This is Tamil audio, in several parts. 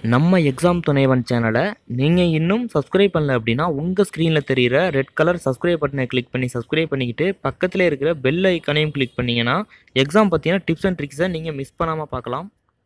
நம்ம எக்ஸாம் துணைவன் சேனலை நீங்கள் இன்னும் சப்ஸ்கிரைப் பண்ணல அப்படின்னா உங்கள் ஸ்க்ரீனில் தெரிகிற ரெட் கலர் சப்ஸ்கிரைப் பட்டனை கிளிக் பண்ணி சப்ஸ்கிரைப் பண்ணிக்கிட்டு பக்கத்தில் இருக்கிற பெல் ஐக்கனையும் கிளிக் பண்ணிங்கன்னா எக்ஸாம் பற்றின டிப்ஸ் அண்ட் ட்ரிக்ஸை நீங்கள் மிஸ் பண்ணாமல் பார்க்கலாம்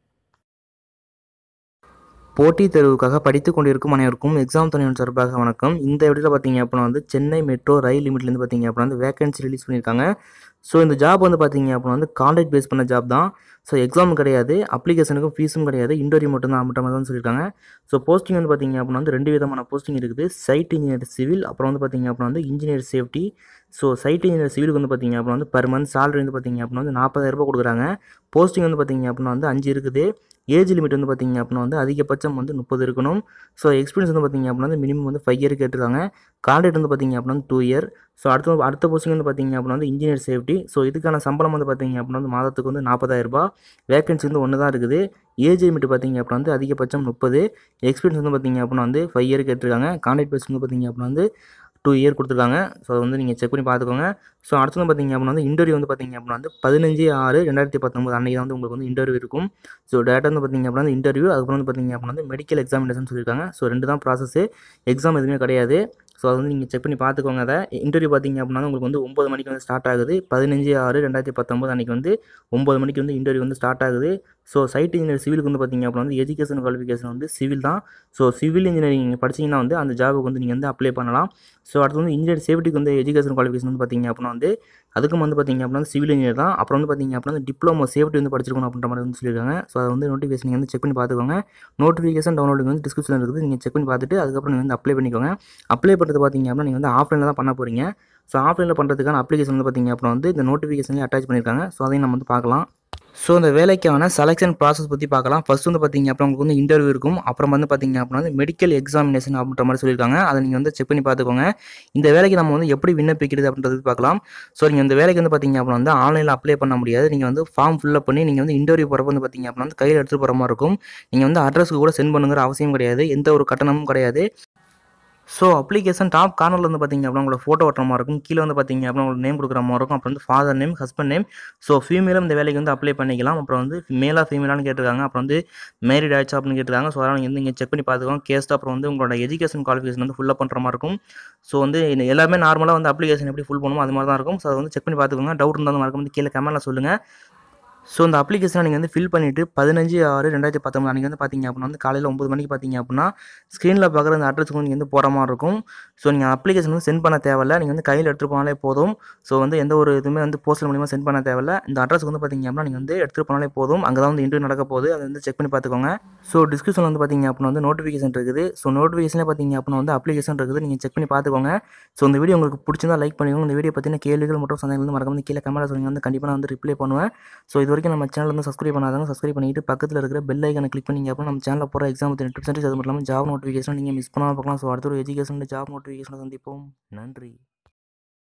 போட்டித் தேர்வுக்காக படித்து கொண்டிருக்கும் அனைவருக்கும் எக்ஸாம் துணைவன் சார்பாக வணக்கம் இந்த வீடியோவில் பார்த்தீங்க அப்படின்னா வந்து சென்னை மெட்ரோ ரயில் லிமிட்லேருந்து பார்த்தீங்க அப்படின்னா வந்து வேகன்சி ரிலீஸ் பண்ணியிருக்காங்க ஸோ இந்த ஜாப் வந்து பார்த்தீங்க அப்படின்னா வந்து கான்ட்ராக்ட் பேஸ் பண்ண ஜாப் தான் ஸோ எக்ஸாம் கிடையாது அப்ளிகேஷனுக்கும் ஃபீஸும் கிடையாது இன்டர்வியூ மட்டும் தான் மட்டும் தான் சொல்லியிருக்காங்க ஸோ போஸ்டிங் வந்து பார்த்தீங்க அப்படின்னா வந்து ரெண்டு விதமான போஸ்டிங் இருக்குது சைட் இன்ஜினியர் சிவில் அப்புறம் வந்து பார்த்தீங்க அப்படின்னா வந்து engineer safety so site engineer சிவிலுக்கு வந்து பார்த்தீங்க அப்படின்னா வந்து பர் மந்த் salary வந்து பார்த்தீங்க அப்படின்னா வந்து நாற்பதாயிரம் ரூபாய் கொடுக்குறாங்க போஸ்டிங் வந்து பார்த்தீங்க அப்படின்னா வந்து அஞ்சு இருக்குது ஏஜ் லிமிட் வந்து பார்த்தீங்க அப்படின்னா வந்து அதிகபட்சம் வந்து முப்பது இருக்கணும் ஸோ எக்ஸ்பீரியன்ஸ் வந்து பார்த்தீங்க அப்படின்னா வந்து மினிமம் வந்து ஃபைவ் இயர் கேட்டிருக்காங்க கான்ட்ராக்ட் வந்து பார்த்தீங்க அப்படின்னா வந்து டூ இயர் ஸோ அடுத்த அடுத்த போஸ்டிங் வந்து பார்த்தீங்க அப்படின்னா வந்து இன்ஜினியர் சேஃப்டி ஸோ இதுக்கான சம்பளம் வந்து பார்த்தீங்க அப்படின்னா வந்து மாதத்துக்கு வந்து நாற்பதாயிரம் ரூபாய் வேகன்சி வந்து ஒன்று தான் இருக்குது ஏஜ் லிமிட் பார்த்தீங்க அப்படின்னா வந்து அதிகபட்சம் முப்பது எக்ஸ்பீரியன்ஸ் வந்து பார்த்தீங்க அப்படின்னா வந்து ஃபைவ் இயர் கேட்டிருக்காங்க கான்ட்ராக்ட் பேஸ் வந்து பார்த்தீங்க அப்படின்னா வந்து டூ இயர் கொடுத்துருக்காங்க ஸோ அதை வந்து நீங்கள் செக் பண்ணி பார்த்துக்கோங்க ஸோ அடுத்து வந்து பார்த்தீங்க அப்படின்னா வந்து இன்டர்வியூ வந்து பார்த்தீங்க அப்படின்னா வந்து பதினஞ்சு ஆறு ரெண்டாயிரத்தி பத்தொம்பது அன்றைக்கி தான் வந்து உங்களுக்கு வந்து இன்டர்வியூ இருக்கும் ஸோ டேட்டா வந்து பார்த்தீங்க அப்படின்னா வந்து இன்டர்வியூ அதுக்கப்புறம் வந்து பார்த்தீங்க அப்படின்னா வந்து மெடிக்கல் எக்ஸாமினேஷன் சொல்லியிருக்காங்க ஸோ ரெண்டு தான் ப்ராசஸ் எக்ஸாம் எதுவுமே கிடையாது ஸோ அதை வந்து நீங்கள் செக் பண்ணி பார்த்துக்கோங்க அதை இன்டர்வியூ பார்த்தீங்க அப்படின்னா வந்து உங்களுக்கு வந்து ஒம்பது மணிக்கு வந்து ஸ்டார்ட் ஆகுது பதினஞ்சு ஆறு ரெண்டாயிரத்தி பத்தொம்பது அன்றைக்கி வந்து ஒம்பது மணிக்கு வந்து இன்டர்வியூ வந்து ஸ்டார்ட் ஆகுது ஸோ சைட் இன்ஜினியர் சிவிலுக்கு வந்து பார்த்தீங்க அப்படின்னா வந்து எஜுகேஷன் குவாலிஃபிகேஷன் வந்து சிவில் தான் ஸோ சிவில் இன்ஜினியரிங் நீங்கள் படிச்சீங்கன்னா வந்து அந்த ஜாபுக்கு வந்து நீங்கள் வந்து அப்ளை பண்ணலாம் ஸோ அடுத்து வந்து இன்ஜினியர் சேஃப்டிக்கு வந்து எஜுகேஷன் குவாலிஃபிகேஷன் வந்து பார்த்தீங்க அப்படின்னா வந்து அதுக்கும் வந்து பார்த்தீங்க அப்படின்னா வந்து சிவில் இன்ஜினியர் தான் அப்புறம் வந்து பார்த்தீங்க அப்படின்னா வந்து டிப்ளமோ சேஃப்டி வந்து படிச்சிருக்கணும் அப்படின்ற மாதிரி வந்து சொல்லியிருக்காங்க ஸோ அதை வந்து நோட்டிஃபிகேஷன் நீங்கள் வந்து செக் பண்ணி பார்த்துக்கோங்க நோட்டிஃபிகேஷன் டவுன்லோடிங் வந்து டிஸ்கிரிப்ஷனில் இருக்குது நீங்கள் செக் பண்ணி பார்த்துட்டு அதுக்கப்புறம் நீங்கள் வந்து அப்ளை பண்ணிக்கோங்க அப்ளை பண்ணுறது பார்த்தீங்க அப்படின்னா நீங்கள் வந்து ஆஃப்லைனில் தான் பண்ண போகிறீங்க ஸோ ஆஃப்லைனில் பண்ணுறதுக்கான அப்ளிகேஷன் வந்து பார்த்தீங்க அப்படின்னா வந்து இந்த நோட்டிஃபிகேஷன்லேயே அட்டாச் பண்ணியிருக்காங்க ஸோ அதையும் நம்ம வந்து பார்க்கலாம் ஸோ இந்த வேலைக்கான செலெக்ஷன் ப்ராசஸ் பற்றி பார்க்கலாம் ஃபர்ஸ்ட் வந்து பார்த்தீங்க அப்புறம் உங்களுக்கு வந்து இன்டர்வியூ இருக்கும் அப்புறம் வந்து பார்த்தீங்க அப்படின்னா வந்து மெடிக்கல் எக்ஸாமினேஷன் அப்படின்ற மாதிரி சொல்லியிருக்காங்க அதை நீங்கள் வந்து செக் பண்ணி பார்த்துக்கோங்க இந்த வேலைக்கு நம்ம வந்து எப்படி விண்ணப்பிக்கிறது அப்படின்றது பார்க்கலாம் ஸோ நீங்கள் இந்த வேலைக்கு வந்து பார்த்தீங்க அப்படின்னா வந்து ஆன்லைனில் அப்ளை பண்ண முடியாது நீங்கள் வந்து ஃபார்ம் ஃபில்அப் பண்ணி நீங்கள் வந்து இன்டர்வியூ போகிறப்ப வந்து பார்த்தீங்க அப்படின்னா வந்து கையில் எடுத்துகிட்டு போகிற மாதிரி இருக்கும் நீங்கள் வந்து அட்ரஸ்க்கு கூட சென்ட் பண்ணுங்கிற அவசியம் கிடையாது எந்த ஒரு கட்டணமும் கிடையாது ஸோ அப்ளிகேஷன் டாப் கார்னரில் வந்து பார்த்தீங்க அப்படின்னா உங்களோட ஃபோட்டோ ஓட்டுற மாதிரி இருக்கும் கீழே வந்து பார்த்தீங்க அப்படின்னா உங்களுக்கு நேம் கொடுக்குற மாதிரி இருக்கும் அப்புறம் வந்து father name husband name so ஃபீமேலும் இந்த வேலைக்கு வந்து அப்ளை பண்ணிக்கலாம் அப்புறம் வந்து மேலா ஃபீமேலான்னு கேட்டிருக்காங்க அப்புறம் வந்து மேரிட் ஆயிடுச்சு அப்படின்னு கேட்டிருக்காங்க ஸோ அதனால் நீங்கள் வந்து நீங்கள் செக் பண்ணி பார்த்துக்கோங்க கேஸ்ட் அப்புறம் வந்து உங்களோட எஜுகேஷன் குவாலிஃபிகேஷன் வந்து ஃபுல்லாக பண்ணுற மாதிரி இருக்கும் ஸோ வந்து இந்த எல்லாமே நார்மலாக வந்து அப்ளிகேஷன் எப்படி ஃபுல் பண்ணுமோ அது மாதிரி தான் இருக்கும் ஸோ அதை வந்து செக் பண்ணி பார்த்துக்கோங்க டவுட் இருந்தாலும் மறக்காம வந்து கீழே கமெண்ட்டில் சொல்லுங்கள் ஸோ இந்த அப்ளிகேஷனை நீங்கள் வந்து ஃபில் பண்ணிவிட்டு பதினஞ்சு ஆறு ரெண்டாயிரத்தி பத்தொம்பது அன்றைக்கி வந்து பார்த்தீங்க அப்படின்னா வந்து காலையில் ஒம்பது மணிக்கு பார்த்தீங்க அப்படின்னா ஸ்க்ரீனில் பார்க்குற அந்த அட்ரஸுக்கு நீங்கள் வந்து போகிற மாதிரி இருக்கும் ஸோ நீங்கள் அப்ளிகேஷன் வந்து சென்ட் பண்ண தேவையில்ல நீங்கள் வந்து கையில் எடுத்துகிட்டு போனாலே போதும் ஸோ வந்து எந்த ஒரு இதுவுமே வந்து போஸ்டல் மூலியமாக சென்ட் பண்ண தேவையில்ல இந்த அட்ரஸுக்கு வந்து பார்த்தீங்க அப்படின்னா நீங்கள் வந்து எடுத்துகிட்டு போனாலே போதும் அங்கே தான் வந்து இன்டர்வியூ நடக்க போகுது அதை வந்து செக் பண்ணி பார்த்துக்கோங்க ஸோ டிஸ்கிரிப்ஷன் வந்து பார்த்தீங்க அப்படின்னா வந்து நோட்டிஃபிகேஷன் இருக்குது ஸோ நோட்டிஃபிகேஷனில் பார்த்தீங்க அப்படின்னா வந்து அப்ளிகேஷன் இருக்குது நீங்கள் செக் பண்ணி பார்த்துக்கோங்க ஸோ இந்த வீடியோ உங்களுக்கு பிடிச்சிருந்தா லைக் பண்ணிக்கோங்க இந்த வீடியோ பற்றின கேள்விகள் மற்றும் சந்தேகங்கள் வந்து மறக்காம வந்து கீழே கமெண்ட்டில் சொல்லுங்கள் வந்து கண்டிப்பாக நான் வந்து ரிப்ளை பண்ணுவேன் ஸோ இது வரைக்கும் நம்ம சேனல் வந்து சப்ஸ்கிரைப் பண்ணாதவங்க சப்ஸ்கிரைப் பண்ணிட்டு பக்கத்தில் இருக்கிற பெல் ஐக்கனை கிளிக் பண்ணிங்க அப்புறம் நம்ம சேனலில் போகிற எக்ஸாம் டிப்ஸ் அது மட்டும் இல்லாமல் ஜாப் நோட்டிஃபிகேஷன் நீங்கள் மிஸ் பண்ணாமல் பார்க்கலாம் ஸோ அடுத்த ஒரு எஜுகேஷன் ஜாப் நோட்டிஃபிகேஷனை சந்திப்போம் நன்றி